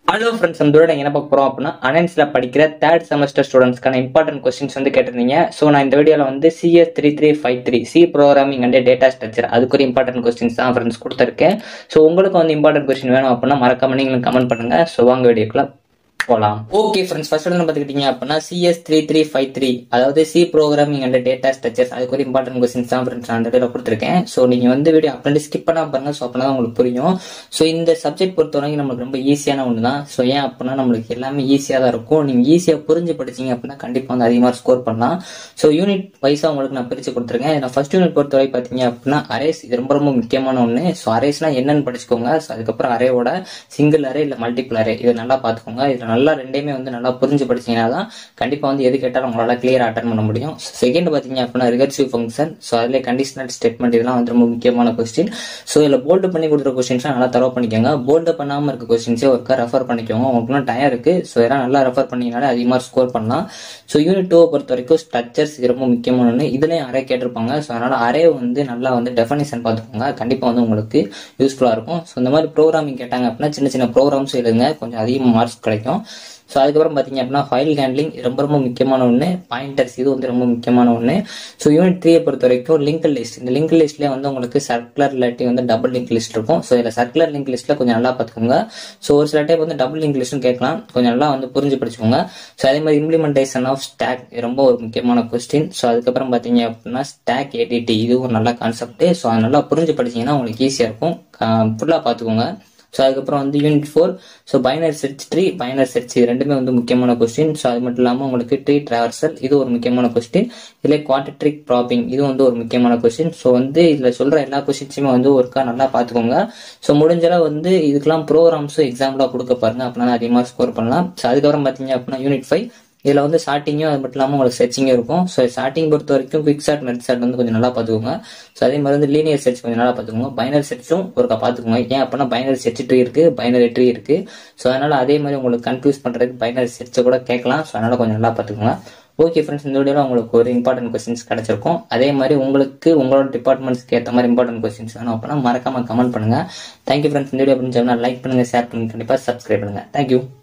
hello friends நம்ம இதோட என்ன பார்க்க போகிறோம் அப்படின்னா அனன்ஸில் படிக்கிற தேர்ட் செமஸ்டர் ஸ்டூடெண்ட்ஸ்க்கான இம்பார்ட்டன்ட் கொஸ்டின்ஸ் வந்து கேட்டிருந்தீங்க ஸோ நான் இந்த வீடியோவில் வந்து CS three three five three C programming and data structure அதுக்கு ஒரு இம்பார்ட்டன்ட் கொஸ்டின்ஸ் தான் ஃப்ரெண்ட்ஸ் கொடுத்துருக்கேன் ஸோ உங்களுக்கு வந்து இம்பார்ட்டன்ட் கொஸ்டின் வேணும் அப்படின்னா மறக்காம நீங்களும் கமெண்ட் பண்ணுங்கள் ஸோ வாங்க வீடியோக்குள்ள போகலாம் ஓகே ஃப்ரெண்ட்ஸ் ஃபர்ஸ்ட் வந்து பார்த்துக்கிட்டீங்க அப்படின்னா CS three three five three அதாவது C programming and data structures அதுக்கு ஒரு இம்பார்ட்டன்ட் கொஸ்டின்ஸ் தான் ஃப்ரெண்ட்ஸ் நான் வீடியோ கொடுத்துருக்கேன் ஸோ நீங்கள் வந்து வீடியோ அப்படி ஸ்கிப் பண்ணாம பாருங்க ஸோ அப்போ தான் உங்களுக்கு புரியும் ஸோ இந்த சப்ஜெக்ட் பொறுத்தவரைக்கும் நம்மளுக்கு ரொம்ப ஈஸியான ஒன்று தான் ஸோ ஏன் அப்படின்னா நம்மளுக்கு எல்லாமே ஈஸியாக தான் இருக்கும் நீங்கள் ஈஸியாக புரிஞ்சு படிச்சீங்க அப்படின்னா கண்டிப்பாக வந்து அதிகமாக ஸ்கோர் பண்ணலாம் ஸோ யூனிட் வைஸாக உங்களுக்கு நான் பிரித்து கொடுத்துருக்கேன் நான் ஃபர்ஸ்ட் யூனிட் பொறுத்தவரை பார்த்தீங்க அப்படின்னா அரேஸ் இது ரொம்ப ரொம்ப முக்கியமான ஒன்று ஸோ அரேஸ்னா என்னன்னு படிச்சுக்கோங்க ஸோ அதுக்கப்புறம் அரேவோட சிங்கிள் அரே இல்லை மல்டிபிள் அரே இதை நல்லா பார்த்துக்கோங்க இதில் நல்லா ரெண்டையுமே வந்து நல்லா புரிஞ்சு படிச்சீங்கன்னா தான் கண்டிப்பாக வந்து எது கேட்டாலும் உங்களால் கிளியர் அட்டன் பண்ண முடியும் செகண்ட் பார்த்தீங்க அப்படின்னா ரிகர்சிவ் ஃபங்க்ஷன் ஸோ அதில் கண்டிஷனல் ஸ்டேட்மெண்ட் இதெல்லாம் வந்து ரொம்ப முக்கியமான கொஸ்டின் ஸோ இதில் போல்டு பண்ணி கொடுக்குற கொஸ்டின்ஸ்லாம் நல்லா தரவு பண்ணிக்கோங்க போல்டு பண்ணாமல் இருக்க கொஸ்டின்ஸே ஒருக்கா ரெஃபர் பண்ணிக்கோங்க உங்களுக்கு டைம் இருக்கு ஸோ இதெல்லாம் நல்லா ரெஃபர் பண்ணீங்கனாலே அதிகமாக ஸ்கோர் பண்ணலாம் ஸோ யூனிட் டூவை பொறுத்த வரைக்கும் ஸ்ட்ரக்சர்ஸ் இது ரொம்ப முக்கியமான ஒன்று இதுலேயும் அரே கேட்டிருப்பாங்க ஸோ அதனால் அரே வந்து நல்லா வந்து டெஃபனிஷன் பார்த்துக்கோங்க கண்டிப்பாக வந்து உங்களுக்கு யூஸ்ஃபுல்லாக இருக்கும் ஸோ இந்த மாதிரி ப்ரோக்ராமிங் கேட்டாங்க அப்படின்னா சின்ன சின்ன ப்ரோக்ராம்ஸ் எழுதுங்க கொஞ்சம் அதிகமாக மார்க்ஸ் கிடைக்கும் ஸோ அதுக்கப்புறம் பார்த்தீங்க அப்படின்னா ஃபைல் ஹேண்ட்லிங் ரொம்ப ரொம்ப முக்கியமான ஒன்று பாயிண்டர்ஸ் இது வந்து ரொம்ப முக்கியமான ஒன்று ஸோ யூனிட் த்ரீயை பொறுத்த வரைக்கும் லிங்க் லிஸ்ட் இந்த லிங்க் லிஸ்ட்லேயே வந்து உங்களுக்கு சர்க்குலர் இல்லாட்டி வந்து டபுள் லிங்க் லிஸ்ட் இருக்கும் ஸோ இதில் சர்க்குலர் லிங்க் லிஸ்ட்டில் கொஞ்சம் நல்லா பார்த்துக்கோங்க ஸோ ஒரு சில டைப் வந்து டபுள் லிங்க் லிஸ்ட்னு கேட்கலாம் கொஞ்சம் நல்லா வந்து புரிஞ்சு படிச்சுக்கோங்க ஸோ அதே மாதிரி இம்ப்ளிமெண்டேஷன் ஆஃப் ஸ்டாக் ரொம்ப ஒரு முக்கியமான கொஸ்டின் ஸோ அதுக்கப்புறம் பார்த்தீங்க அப்படின்னா ஸ்டாக் ஏடிடி இது ஒரு நல்ல கான்செப்ட் ஸோ அது நல்லா புரிஞ்சு படிச்சீங்கன்னா உங்களுக்கு ஈஸியாக இருக்கும் ஃபுல்லாக பார்த்துக்கோங்க ஸோ அதுக்கப்புறம் வந்து unit four so binary search tree binary search இது ரெண்டுமே வந்து முக்கியமான கொஸ்டின் ஸோ அது மட்டும் இல்லாமல் உங்களுக்கு ட்ரீ டிராவர்சல் இது ஒரு முக்கியமான கொஸ்டின் இதில் குவாட்டிட்ரிக் ப்ராப்பிங் இது வந்து ஒரு முக்கியமான கொஸ்டின் ஸோ வந்து இதில் சொல்கிற எல்லா கொஸ்டின்ஸுமே வந்து ஒருக்கா நல்லா பார்த்துக்கோங்க ஸோ முடிஞ்சளவு வந்து இதுக்கெல்லாம் ப்ரோக்ராம்ஸும் எக்ஸாம்பிளாக கொடுக்க பாருங்க அப்படின்னா அதிகமாக ஸ்கோர் பண்ணலாம் ஸோ அதுக்கப்புறம் பார்த்தீங்க அப்படின்னா யூனிட் ஃபைவ் இதில் வந்து ஸ்டார்டிங்கும் அது மட்டும் இல்லாமல் உங்களுக்கு செர்ச்சிங்கும் இருக்கும் ஸோ ஸ்டார்டிங் பொறுத்த வரைக்கும் குவிக் ஷாட் மெட் ஷாட் வந்து கொஞ்சம் நல்லா பார்த்துக்கோங்க ஸோ அதே மாதிரி வந்து லீனியர் செர்ச் கொஞ்சம் நல்லா பார்த்துக்கோங்க பைனர் செர்ச்சும் ஒருக்கா பார்த்துக்கோங்க ஏன் அப்படின்னா பைனர் செர்ச் ட்ரீ இருக்கு பைனரி ட்ரீ இருக்கு ஸோ அதனால அதே மாதிரி உங்களுக்கு கன்ஃபியூஸ் பண்ணுறதுக்கு பைனர் செர்ச்சை கூட கேட்கலாம் ஸோ அதனால கொஞ்சம் நல்லா பார்த்துக்கோங்க ஓகே ஃப்ரெண்ட்ஸ் இந்த வீடியோவில் உங்களுக்கு ஒரு இம்பார்ட்டன்ட் கொஸ்டின்ஸ் கிடைச்சிருக்கும் அதே மாதிரி உங்களுக்கு உங்களோட டிபார்ட்மெண்ட்ஸ்க்கு ஏற்ற மாதிரி இம்பார்ட்டன்ட் கொஸ்டின்ஸ் வேணும் அப்படின்னா மறக்காம கமெண்ட் பண்ணுங்க தேங்க்யூ ஃப்ரெண்ட்ஸ் இந்த வீடியோ புரிஞ்சோம்னா லைக் பண்ணுங்க ஷேர் பண்ணுங்க கண்டிப்பாக சப்ஸ்கிரைப் பண்ணுங்க தேங்க்யூ